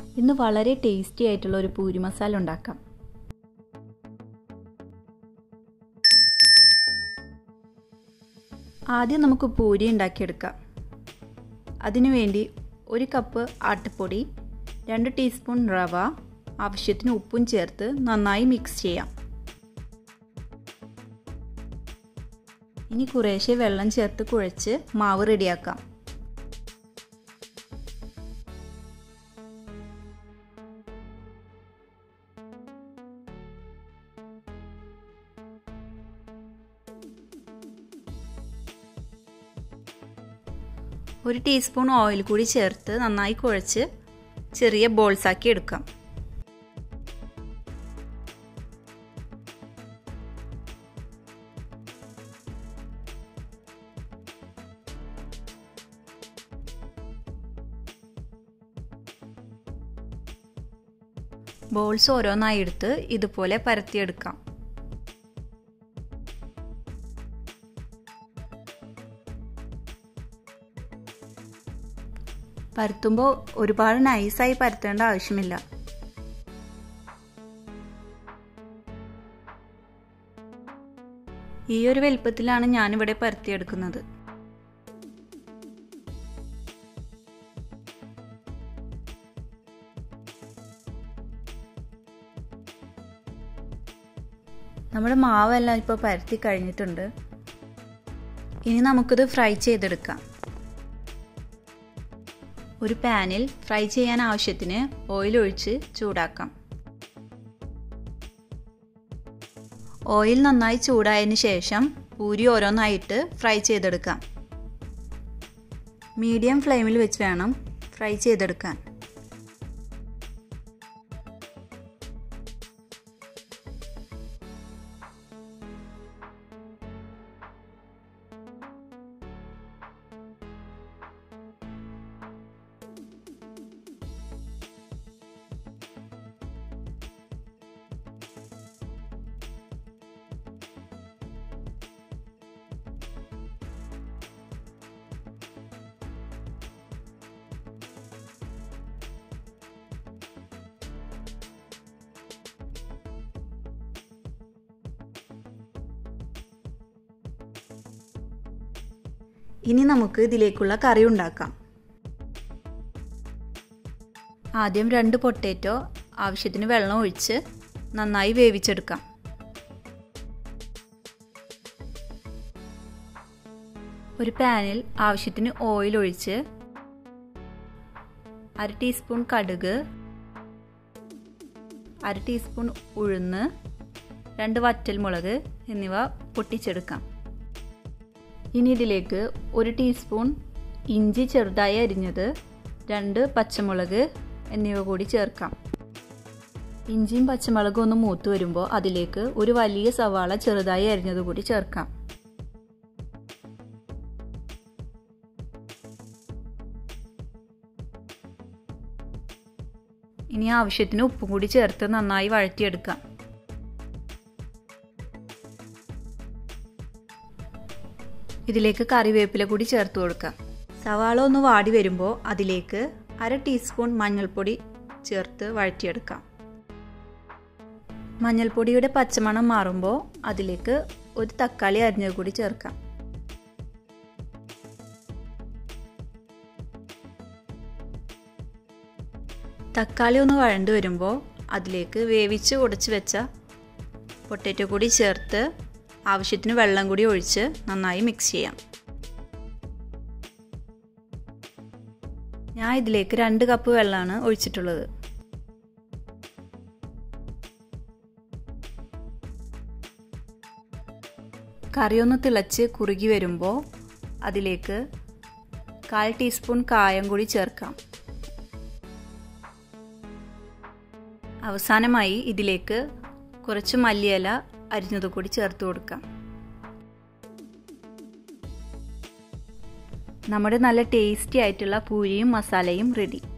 ഇന്ന് വളരെ ടേസ്റ്റി ആയിട്ടുള്ള ഒരു പൂരി മസാല ഉണ്ടാക്കാം ആദ്യം നമുക്ക് പൂരി ഉണ്ടാക്കിയെടുക്കാം അതിനുവേണ്ടി ഒരു കപ്പ് ആട്ടുപ്പൊടി രണ്ട് ടീസ്പൂൺ റവ ആവശ്യത്തിന് ഉപ്പും ചേർത്ത് നന്നായി മിക്സ് ചെയ്യാം ഇനി കുറേശ്ശെ വെള്ളം ചേർത്ത് കുഴച്ച് മാവ് റെഡിയാക്കാം ഒരു ടീസ്പൂൺ ഓയിൽ കൂടി ചേർത്ത് നന്നായി കുഴച്ച് ചെറിയ ബോൾസ് ആക്കി എടുക്കാം ബോൾസ് ഓരോന്നായി എടുത്ത് ഇതുപോലെ പരത്തിയെടുക്കാം പരത്തുമ്പോൾ ഒരുപാട് നൈസായി പരത്തേണ്ട ആവശ്യമില്ല ഈ ഒരു വലുപ്പത്തിലാണ് ഞാനിവിടെ പരത്തിയെടുക്കുന്നത് നമ്മുടെ മാവെല്ലാം ഇപ്പോൾ പരത്തി കഴിഞ്ഞിട്ടുണ്ട് ഇനി നമുക്കിത് ഫ്രൈ ചെയ്തെടുക്കാം ഒരു പാനിൽ ഫ്രൈ ചെയ്യാൻ ആവശ്യത്തിന് ഓയിൽ ഒഴിച്ച് ചൂടാക്കാം ഓയിൽ നന്നായി ചൂടായതിന് ശേഷം പൂരി ഓരോന്നായിട്ട് ഫ്രൈ ചെയ്തെടുക്കാം മീഡിയം ഫ്ലെയിമിൽ വെച്ച് വേണം ഫ്രൈ ചെയ്തെടുക്കാൻ ഇനി നമുക്ക് ഇതിലേക്കുള്ള കറി ഉണ്ടാക്കാം ആദ്യം രണ്ട് പൊട്ടേറ്റോ ആവശ്യത്തിന് വെള്ളം ഒഴിച്ച് നന്നായി വേവിച്ചെടുക്കാം ഒരു പാനിൽ ആവശ്യത്തിന് ഓയിൽ ഒഴിച്ച് അര ടീസ്പൂൺ കടുക് അര ടീസ്പൂൺ ഉഴുന്ന് രണ്ട് വറ്റൽമുളക് എന്നിവ പൊട്ടിച്ചെടുക്കാം ഇനി ഇതിലേക്ക് ഒരു ടീസ്പൂൺ ഇഞ്ചി ചെറുതായി അരിഞ്ഞത് രണ്ട് പച്ചമുളക് എന്നിവ കൂടി ചേർക്കാം ഇഞ്ചിയും പച്ചമുളകും ഒന്ന് മൂത്ത് വരുമ്പോൾ അതിലേക്ക് ഒരു വലിയ സവാള ചെറുതായി അരിഞ്ഞത് കൂടി ചേർക്കാം ഇനി ആവശ്യത്തിന് ഉപ്പും കൂടി ചേർത്ത് നന്നായി വഴറ്റിയെടുക്കാം ഇതിലേക്ക് കറിവേപ്പില കൂടി ചേർത്ത് കൊടുക്കാം സവാള ഒന്ന് വാടി വരുമ്പോൾ അതിലേക്ക് അര ടീസ്പൂൺ മഞ്ഞൾപ്പൊടി ചേർത്ത് വഴറ്റിയെടുക്കാം മഞ്ഞൾപ്പൊടിയുടെ പച്ചമണം മാറുമ്പോൾ അതിലേക്ക് ഒരു തക്കാളി അരിഞ്ഞത് കൂടി ചേർക്കാം തക്കാളി ഒന്ന് വഴണ്ടു വരുമ്പോൾ അതിലേക്ക് വേവിച്ച് ഉടച്ച് വെച്ച പൊട്ടറ്റോ കൂടി ചേർത്ത് ആവശ്യത്തിന് വെള്ളം കൂടി ഒഴിച്ച് നന്നായി മിക്സ് ചെയ്യാം ഞാൻ ഇതിലേക്ക് രണ്ട് കപ്പ് വെള്ളമാണ് ഒഴിച്ചിട്ടുള്ളത് കറി ഒന്ന് തിളച്ച് കുറുകി വരുമ്പോൾ അതിലേക്ക് കാൽ ടീസ്പൂൺ കായം കൂടി ചേർക്കാം അവസാനമായി ഇതിലേക്ക് കുറച്ച് മല്ലിയില അരിഞ്ഞത് കൂടി ചേർത്ത് കൊടുക്കാം നമ്മുടെ നല്ല ടേസ്റ്റി ആയിട്ടുള്ള പൂരിയും മസാലയും റെഡി